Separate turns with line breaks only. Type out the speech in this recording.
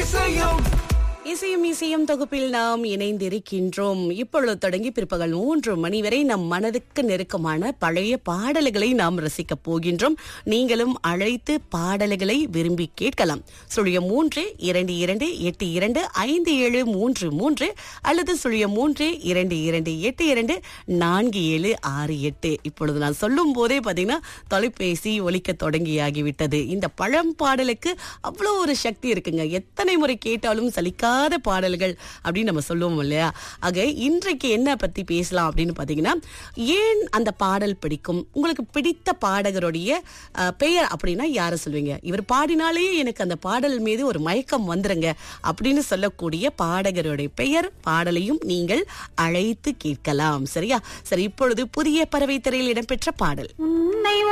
இசையும்
இசையும் இசையும் தொகுப்பில் நாம் இணைந்திருக்கின்றோம் இப்பொழுது தொடங்கி பிற்பகல் மூன்று மணி வரை நம் மனதுக்கு நெருக்கமான பழைய பாடல்களை நாம் ரசிக்க போகின்றோம் நீங்களும் அழைத்து பாடல்களை விரும்பி கேட்கலாம் சுழியம் மூன்று இரண்டு இரண்டு எட்டு இரண்டு ஐந்து ஏழு மூன்று மூன்று அல்லது சுழியம் மூன்று இரண்டு இரண்டு எட்டு இரண்டு நான்கு ஏழு ஆறு எட்டு இப்பொழுது நான் சொல்லும் போதே பாத்தீங்கன்னா தொலைபேசி ஒலிக்க தொடங்கியாகிவிட்டது இந்த பழம் பாடலுக்கு அவ்வளோ ஒரு சக்தி இருக்குங்க எத்தனை முறை கேட்டாலும் சலிக்காத பாடல்கள் அப்படின்னு நம்ம சொல்லுவோம் இல்லையா ஆக இன்றைக்கு என்ன பத்தி பேசலாம் அப்படின்னு பாத்தீங்கன்னா ஏன் அந்த பாடல் பிடிக்கும் உங்களுக்கு பிடித்த பாடகருடைய அஹ், பெயர் அப்படின்னா யாரை சொல்வீங்க இவர் பாடினாலே எனக்கு அந்த பாடல் மீது ஒரு மயக்கம் வந்துருங்க அப்படின்னு சொல்லக்கூடிய பாடகருடைய பெயர் பாடலையும் நீங்கள் அழைத்து கேட்கலாம் சரியா சரி இப்பொழுது புதிய பறவை திரையில் இடம்பெற்ற பாடல்
உன்னை